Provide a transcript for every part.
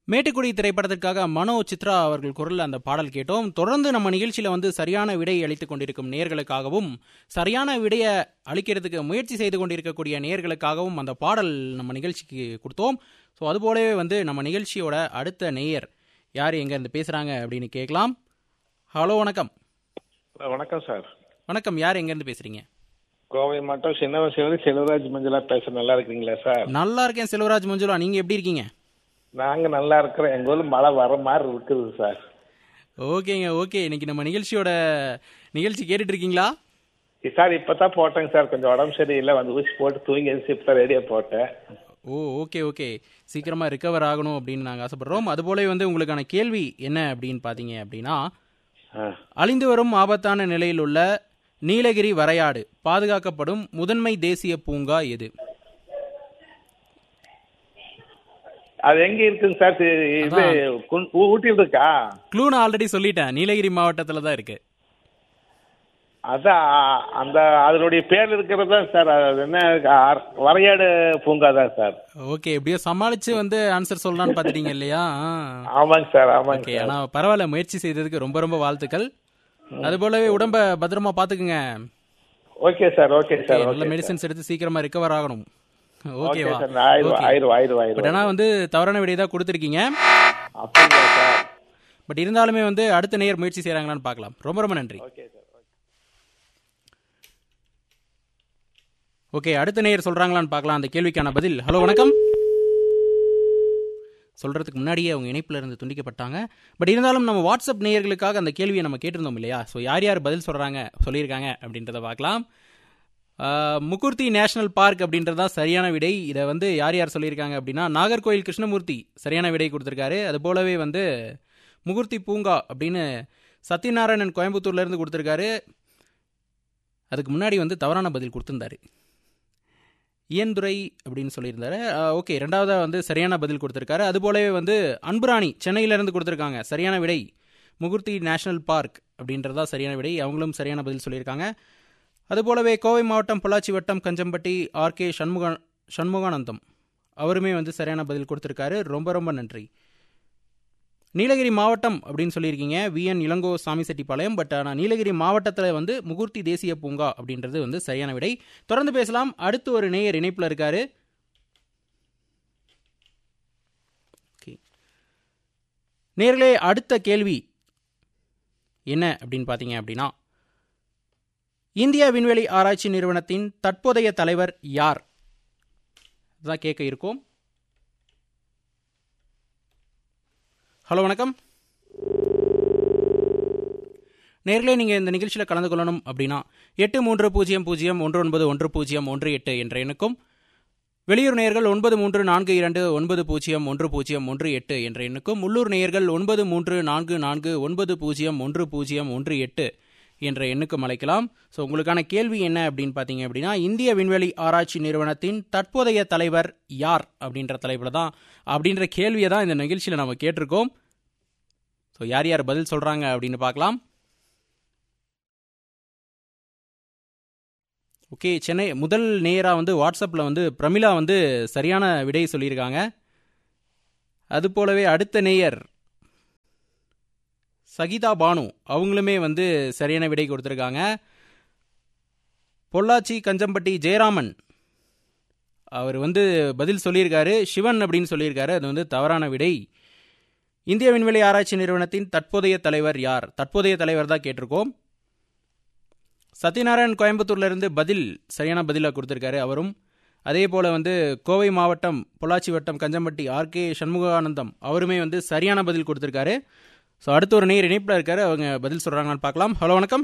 மேட்டுக்குடி திரைப்படத்திற்காக மனோ சித்ரா அவர்கள் குரல்ல அந்த பாடல் கேட்டோம் தொடர்ந்து நம்ம நிகழ்ச்சியில வந்து சரியான விடை அளித்துக் கொண்டிருக்கும் நேர்களுக்காகவும் சரியான விடைய அளிக்கிறதுக்கு முயற்சி செய்து கொண்டிருக்கக்கூடிய நேர்களுக்காகவும் அந்த பாடல் நம்ம நிகழ்ச்சிக்கு கொடுத்தோம் ஸோ அதுபோலவே வந்து நம்ம நிகழ்ச்சியோட அடுத்த நேயர் யார் எங்க இருந்து பேசுறாங்க அப்படின்னு கேட்கலாம் ஹலோ வணக்கம் வணக்கம் சார் வணக்கம் யார் எங்க இருந்து பேசுறீங்க கோவை மாவட்டம் சின்னவசிலிருந்து செல்வராஜ் மஞ்சளா பேச நல்லா இருக்கீங்களா சார் நல்லா இருக்கேன் செல்வராஜ் மஞ்சுளா நீங்க எப்படி இருக்கீங்க நாங்க நல்லா இருக்கிறோம் எங்க ஊர்ல மழை வர மாதிரி இருக்குது சார் ஓகேங்க ஓகே இன்னைக்கு நம்ம நிகழ்ச்சியோட நிகழ்ச்சி கேட்டுட்டு இருக்கீங்களா சார் இப்பதான் போட்டேங்க சார் கொஞ்சம் உடம்பு சரியில்லை வந்து ஊசி போட்டு தூங்கி எழுந்து இப்போ ரெடியா போட்டேன் ஓ ஓகே ஓகே சீக்கிரமா ரிகவர் ஆகணும் அப்படின்னு நாங்கள் ஆசைப்படுறோம் அதுபோலவே வந்து உங்களுக்கான கேள்வி என்ன அப்படின்னு பார்த்தீங்க அப்படின்னா ஆ. அழிந்து வரும் ஆபத்தான நிலையில் உள்ள நீலகிரி வரையாடு பாதுகாக்கப்படும் முதன்மை தேசிய பூங்கா எது அது எங்க இருக்குங்க சார் இது- இது குன்- ஊ- ஊட்டியில் இருக்கா க்ளூ நான் ஆல்ரெடி சொல்லிட்டேன் நீலகிரி மாவட்டத்தில் தான் இருக்கு அதான் அந்த அதனுடைய பேர் இருக்கிறது தான் சார் அது என்ன ஆர்- வரையாடு பூங்கா தான் சார் ஓகே எப்படியோ சமாளிச்சு வந்து ஆன்சர் சொல்லலாம்னு பார்த்துட்டீங்க இல்லையா ஆமாங்க சார் ஆமாங்க ஓகே சார் ஆனா பரவாயில்ல முயற்சி செய்ததுக்கு ரொம்ப ரொம்ப வாழ்த்துக்கள் அது போலவே உடம்ப பத்திரமா பாத்துக்குங்க ஓகே சார் ஓகே சார் நல்ல ஓகே மெடிசன்ஸ் எடுத்து சீக்கிரமா ரிகவர் ஆகணும் ஓகே ஓகேவா சார் நான் ஆயிரம் Okay. ஆயிரம் ஆயிரம் பட் ஆயிரம் ஆனா வந்து தவறான விடை தான் கொடுத்துருக்கீங்க அப்படிங்களா சார் பட் இருந்தாலுமே வந்து அடுத்த நேயர் முயற்சி செய்றாங்களான்னு பார்க்கலாம் ரொம்ப ரொம்ப நன்றி ஓகே சார் ஓகே அடுத்த நேயர் சொல்றாங்களான்னு பார்க்கலாம் அந்த கேள்விக்கான பதில் ஹலோ வணக்கம் சொல்றதுக்கு முன்னாடியே அவங்க இணைப்புல இருந்து துண்டிக்கப்பட்டாங்க பட் இருந்தாலும் நம்ம வாட்ஸ்அப் நேயர்களுக்காக அந்த கேள்வியை நம்ம கேட்டிருந்தோம் இல்லையா ஸோ யார் யார் பதில் சொல்றாங்க சொல்லியிருக்காங்க அப்படின்றத பார்க்கலாம் ஆஹ், முகுர்த்தி நேஷனல் பார்க் அப்படின்றதா சரியான விடை இதை வந்து யார் யார் சொல்லியிருக்காங்க அப்படின்னா நாகர்கோயில் கிருஷ்ணமூர்த்தி சரியான விடை கொடுத்துருக்காரு அது போலவே வந்து முகுர்த்தி பூங்கா அப்படின்னு சத்யநாராயணன் கோயம்புத்தூர்ல இருந்து கொடுத்துருக்காரு அதுக்கு முன்னாடி வந்து தவறான பதில் கொடுத்திருந்தாரு இயன்துறை அப்படின்னு சொல்லியிருந்தாரு ஓகே ரெண்டாவதாக வந்து சரியான பதில் கொடுத்துருக்காரு அது போலவே வந்து அன்புராணி சென்னையிலேருந்து கொடுத்துருக்காங்க சரியான விடை முகுர்த்தி நேஷனல் பார்க் அப்படின்றதா சரியான விடை அவங்களும் சரியான பதில் சொல்லியிருக்காங்க அது போலவே கோவை மாவட்டம் பொள்ளாச்சி வட்டம் கஞ்சம்பட்டி ஆர்கே சண்முக சண்முகானந்தம் அவருமே வந்து சரியான பதில் கொடுத்துருக்காரு ரொம்ப ரொம்ப நன்றி நீலகிரி மாவட்டம் அப்படின்னு சொல்லியிருக்கீங்க விஎன் இளங்கோ சாமிசெட்டிப்பாளையம் பட் ஆனால் நீலகிரி மாவட்டத்தில் வந்து முகூர்த்தி தேசிய பூங்கா அப்படின்றது வந்து சரியான விடை தொடர்ந்து பேசலாம் அடுத்து ஒரு நேயர் இணைப்பில் இருக்காரு Okay. நேயர்களே அடுத்த கேள்வி என்ன அப்படின்னு பார்த்தீங்க அப்படின்னா இந்திய விண்வெளி ஆராய்ச்சி நிறுவனத்தின் தற்போதைய தலைவர் யார் தான் கேட்க இருக்கோம் ஹலோ வணக்கம் நேர்களே நீங்கள் இந்த நிகழ்ச்சியில் கலந்து கொள்ளணும் அப்படின்னா எட்டு மூன்று பூஜ்ஜியம் பூஜ்ஜியம் ஒன்று ஒன்பது ஒன்று பூஜ்ஜியம் ஒன்று எட்டு என்ற எண்ணுக்கும் வெளியூர் நேயர்கள் ஒன்பது மூன்று நான்கு இரண்டு ஒன்பது பூஜ்ஜியம் ஒன்று பூஜ்ஜியம் ஒன்று எட்டு என்ற எண்ணுக்கும் உள்ளூர் நேயர்கள் ஒன்பது மூன்று நான்கு நான்கு ஒன்பது பூஜ்ஜியம் ஒன்று பூஜ்ஜியம் ஒன்று எட்டு என்ற எண்ணுக்கும் அழைக்கலாம் ஸோ உங்களுக்கான கேள்வி என்ன அப்படின்னு பார்த்தீங்க அப்படின்னா இந்திய விண்வெளி ஆராய்ச்சி நிறுவனத்தின் தற்போதைய தலைவர் யார் அப்படின்ற தலைப்பில் தான் அப்படின்ற கேள்வியை தான் இந்த நிகழ்ச்சியில் நம்ம கேட்டிருக்கோம் ஸோ யார் யார் பதில் சொல்கிறாங்க அப்படின்னு பார்க்கலாம் ஓகே சென்னை முதல் நேராக வந்து வாட்ஸ்அப்பில் வந்து பிரமிளா வந்து சரியான விடை சொல்லியிருக்காங்க அது போலவே அடுத்த நேயர் சகிதா பானு அவங்களுமே வந்து சரியான விடை கொடுத்துருக்காங்க பொள்ளாச்சி கஞ்சம்பட்டி ஜெயராமன் அவர் வந்து பதில் சொல்லியிருக்காரு சிவன் அப்படின்னு சொல்லியிருக்காரு அது வந்து தவறான விடை இந்திய விண்வெளி ஆராய்ச்சி நிறுவனத்தின் தற்போதைய தலைவர் யார் தற்போதைய தலைவர் தான் கேட்டிருக்கோம் சத்யநாராயண் கோயம்புத்தூர்ல இருந்து பதில் சரியான பதிலாக கொடுத்துருக்காரு அவரும் அதே போல வந்து கோவை மாவட்டம் பொள்ளாச்சி வட்டம் கஞ்சம்பட்டி ஆர்கே சண்முகானந்தம் அவருமே வந்து சரியான பதில் கொடுத்துருக்காரு ஸோ அடுத்து ஒரு நேர் இணைப்பில் இருக்காரு அவங்க பதில் சொல்றாங்கன்னு பார்க்கலாம் ஹலோ வணக்கம்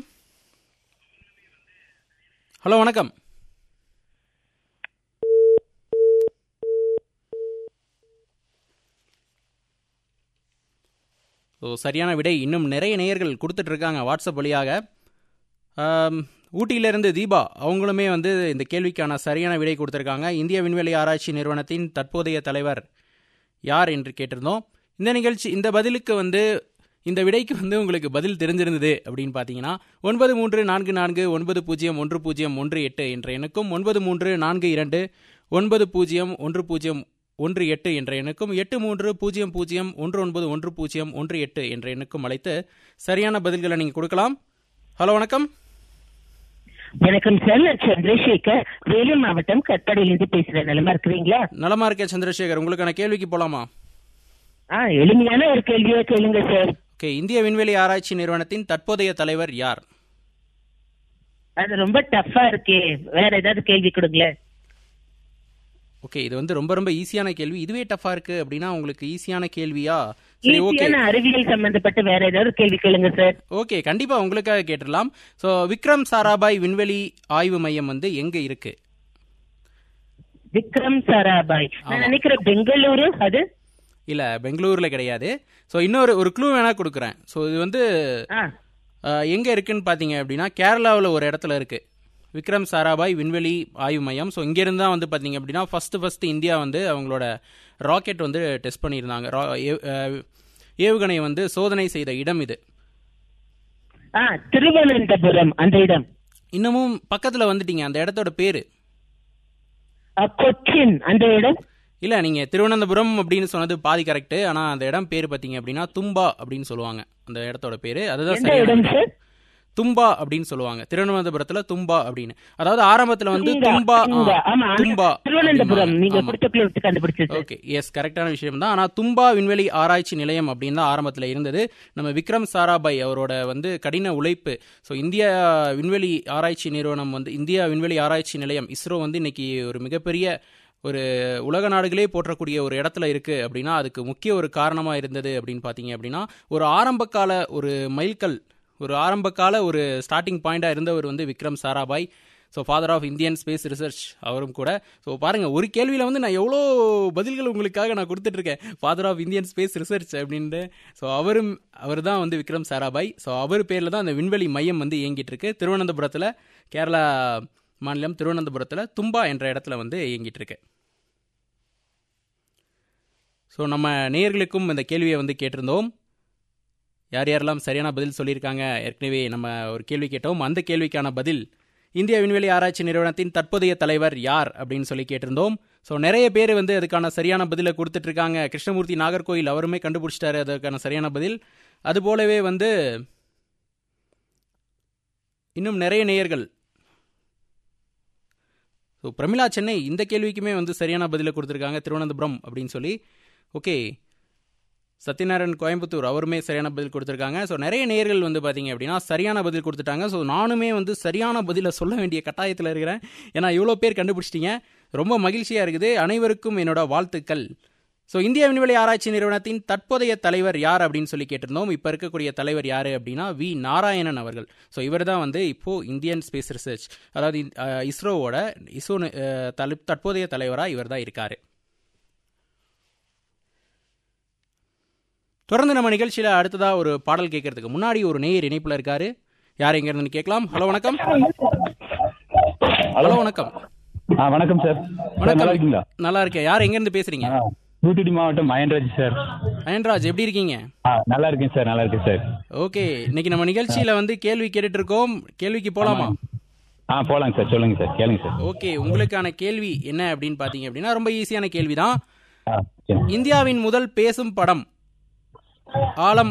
ஹலோ வணக்கம் ஸோ சரியான விடை இன்னும் நிறைய நேயர்கள் கொடுத்துட்டு இருக்காங்க வாட்ஸ்அப் வழியாக ஆம், ஊட்டியிலிருந்து தீபா அவங்களுமே வந்து இந்த கேள்விக்கான சரியான விடை கொடுத்துருக்காங்க இந்திய விண்வெளி ஆராய்ச்சி நிறுவனத்தின் தற்போதைய தலைவர் யார் என்று கேட்டிருந்தோம் இந்த நிகழ்ச்சி இந்த பதிலுக்கு வந்து இந்த விடைக்கு வந்து உங்களுக்கு பதில் தெரிஞ்சிருந்தது அப்படின்னு பார்த்தீங்கன்னா ஒன்பது மூன்று நான்கு நான்கு ஒன்பது பூஜ்ஜியம் ஒன்று பூஜ்ஜியம் ஒன்று எட்டு என்ற எண்ணுக்கும் ஒன்பது மூன்று நான்கு இரண்டு ஒன்பது பூஜ்ஜியம் ஒன்று பூஜ்ஜியம் ஒன்று எட்டு என்ற எண்ணுக்கும் எட்டு மூன்று பூஜ்ஜியம் பூஜ்ஜியம் ஒன்று ஒன்பது ஒன்று பூஜ்ஜியம் ஒன்று எட்டு என்ற எண்ணுக்கும் அழைத்து சரியான பதில்களை நீங்கள் கொடுக்கலாம் ஹலோ வணக்கம் வணக்கம் சார் நான் சந்திரசேகர் வேலூர் மாவட்டம் கட்பாடியிலிருந்து பேசுறேன் நலமா இருக்கிறீங்களா நலமா இருக்கேன் சந்திரசேகர் உங்களுக்கான கேள்விக்கு போலாமா ஆ எளிமையான ஒரு கேள்வியா கேளுங்க சார் ஓகே இந்திய விண்வெளி ஆராய்ச்சி நிறுவனத்தின் தற்போதைய தலைவர் யார் அது ரொம்ப டஃப்பா இருக்கே வேற ஏதாவது கேள்வி கொடுங்களேன் ஓகே இது வந்து ரொம்ப ரொம்ப ஈஸியான கேள்வி இதுவே டஃபா இருக்கு அப்படின்னா உங்களுக்கு ஈஸியான கேள்வியா சரி ஓகே ஈஸியான அறிவியல் சம்பந்தப்பட்ட வேற ஏதாவது கேள்வி கேளுங்க சார் ஓகே கண்டிப்பா உங்களுக்காக கேட்டுடலாம் ஸோ விக்ரம் சாராபாய் விண்வெளி ஆய்வு மையம் வந்து எங்க இருக்கு விக்ரம் சாராபாய் நான் நினைக்கிறேன் பெங்களூரு அது இல்ல பெங்களூர்ல கிடையாது ஸோ இன்னொரு ஒரு க்ளூ வேணா கொடுக்குறேன் ஸோ இது வந்து ஆ அஹ், எங்க இருக்குன்னு பாத்தீங்க அப்படின்னா கேரளாவில் ஒரு இடத்துல இருக்கு விக்ரம் சாராபாய் விண்வெளி ஆய்வு மையம் ஸோ இங்கேருந்து தான் வந்து பார்த்தீங்க அப்படின்னா ஃபர்ஸ்ட் ஃபர்ஸ்ட் இந்தியா வந்து அவங்களோட ராக்கெட் வந்து டெஸ்ட் பண்ணியிருந்தாங்க ரா- ஏ- அஹ், ஏவுகணை வந்து சோதனை செய்த இடம் இது ஆ திருவனந்தபுரம் அந்த இடம் இன்னமும் பக்கத்தில் வந்துட்டீங்க அந்த இடத்தோட பேரு ஆ, கொச்சின் அந்த இடம் இல்ல நீங்க திருவனந்தபுரம் அப்படின்னு சொன்னது பாதி கரெக்ட் ஆனா அந்த இடம் பேரு பாத்தீங்க அப்படின்னா தும்பா அப்படின்னு சொல்லுவாங்க அந்த இடத்தோட பேரு அதுதான் எந்த சரியான இடம் இடம். சார் தும்பா அப்படின்னு சொல்லுவாங்க திருவனந்தபுரத்துல தும்பா அப்படின்னு அதாவது ஆரம்பத்துல வந்து துங்கா, தும்பா துங்கா. ஆ, ஆமா தும்பா திருவனந்தபுரம் நீங்க ஆமா. கொடுத்த clue கண்டுபிடிச்சது ஓகே எஸ் கரெக்டான விஷயம் தான் ஆனால் தும்பா விண்வெளி ஆராய்ச்சி நிலையம் அப்படின்னு தான் ஆரம்பத்தில் இருந்தது நம்ம விக்ரம் சாராபாய் அவரோட வந்து கடின உழைப்பு ஸோ இந்தியா விண்வெளி ஆராய்ச்சி நிறுவனம் வந்து இந்தியா விண்வெளி ஆராய்ச்சி நிலையம் இஸ்ரோ வந்து இன்னைக்கு ஒரு மிகப்பெரிய ஒரு உலக நாடுகளே போற்றக்கூடிய ஒரு இடத்துல இருக்கு அப்படின்னா அதுக்கு முக்கிய ஒரு காரணமா இருந்தது அப்படின்னு பார்த்தீங்க அப்படின்னா ஒரு ஆரம்பகால ஒரு மைல்கல் ஒரு ஆரம்பகால ஒரு ஸ்டார்டிங் பாயிண்டா இருந்தவர் வந்து Vikram Sarabhai so father of Indian space research அவரும் கூட ஸோ பாருங்க ஒரு கேள்வியில் வந்து நான் எவ்வளோ பதில்கள் உங்களுக்காக நான் கொடுத்துட்டு இருக்கேன் father of Indian space research அப்படின்ட்டு ஸோ அவரும் அவர் தான் வந்து விக்ரம் சாராபாய் ஸோ அவர் பேரில் தான் அந்த விண்வெளி மையம் வந்து இயங்கிட்டு இருக்கு திருவனந்தபுரத்தில் கேரளா மாநிலம் திருவனந்தபுரத்தில் தும்பா என்ற இடத்துல வந்து இயங்கிட்டு இருக்கு ஸோ நம்ம நேயர்களுக்கும் இந்த கேள்வியை வந்து கேட்டிருந்தோம் யார் யாரெல்லாம் சரியான பதில் சொல்லியிருக்காங்க ஏற்கனவே நம்ம ஒரு கேள்வி கேட்டோம் அந்த கேள்விக்கான பதில் இந்திய விண்வெளி ஆராய்ச்சி நிறுவனத்தின் தற்போதைய தலைவர் யார் அப்படின்னு சொல்லி கேட்டிருந்தோம் ஸோ நிறைய பேர் வந்து அதுக்கான சரியான பதிலை கொடுத்துட்டு இருக்காங்க கிருஷ்ணமூர்த்தி நாகர்கோயில் அவருமே கண்டுபிடிச்சிட்டாரு அதுக்கான சரியான பதில் அது போலவே வந்து இன்னும் நிறைய நேயர்கள் ஸோ பிரமிளா சென்னை இந்த கேள்விக்குமே வந்து சரியான பதிலை கொடுத்துருக்காங்க திருவனந்தபுரம் அப்படின்னு சொல்லி ஓகே சத்யநாராயண் கோயம்புத்தூர் அவருமே சரியான பதில் கொடுத்துருக்காங்க ஸோ நிறைய நேயர்கள் வந்து பார்த்தீங்க அப்படின்னா சரியான பதில் கொடுத்துட்டாங்க ஸோ நானுமே வந்து சரியான பதிலை சொல்ல வேண்டிய கட்டாயத்தில் இருக்கிறேன் ஏன்னா இவ்வளோ பேர் கண்டுபிடிச்சிட்டீங்க ரொம்ப மகிழ்ச்சியாக இருக்குது அனைவருக்கும் என்னோட வாழ்த்துக்கள் ஸோ இந்திய விண்வெளி ஆராய்ச்சி நிறுவனத்தின் தற்போதைய தலைவர் யார் அப்படின்னு சொல்லி கேட்டிருந்தோம் இப்போ இருக்கக்கூடிய தலைவர் யார் அப்படின்னா வி நாராயணன் அவர்கள் ஸோ இவர் தான் வந்து இப்போ இந்தியன் ஸ்பேஸ் ரிசர்ச் அதாவது அஹ், இஸ்ரோவோட இஸ்ரோ அஹ், தலை- தற்போதைய தலைவராக இவர் தான் இருக்காரு தொடர்ந்து நம்ம நிகழ்ச்சியில அடுத்ததா ஒரு பாடல் கேட்கறதுக்கு முன்னாடி ஒரு நேயர் இணைப்புல இருக்காரு யார் எங்க இருந்து கேட்கலாம் ஹலோ வணக்கம் ஹலோ வணக்கம் ஆ வணக்கம் சார் சார் நல்லா வணக்கம் இருக்கீங்களா நல்லா இருக்கேன் யார் எங்க இருந்து பேசுறீங்க ஆ, தூத்துக்குடி மாவட்டம் மயன்ராஜ் சார் அயன்ராஜ் எப்படி இருக்கீங்க ஆ நல்லா இருக்கேன் சார் நல்லா இருக்கேன் சார் ஓகே இன்னைக்கு நம்ம நிகழ்ச்சியில வந்து கேள்வி கேட்டுட்டு இருக்கோம் கேள்விக்கு போலாமா ஆ போலாங்க சார் சொல்லுங்க சார் கேளுங்க சார் ஓகே உங்களுக்கான கேள்வி என்ன அப்படின்னு பாத்தீங்க அப்படின்னா ரொம்ப ஈஸியான கேள்விதான் ஆ சரி இந்தியாவின் முதல் பேசும் படம் ஆலம்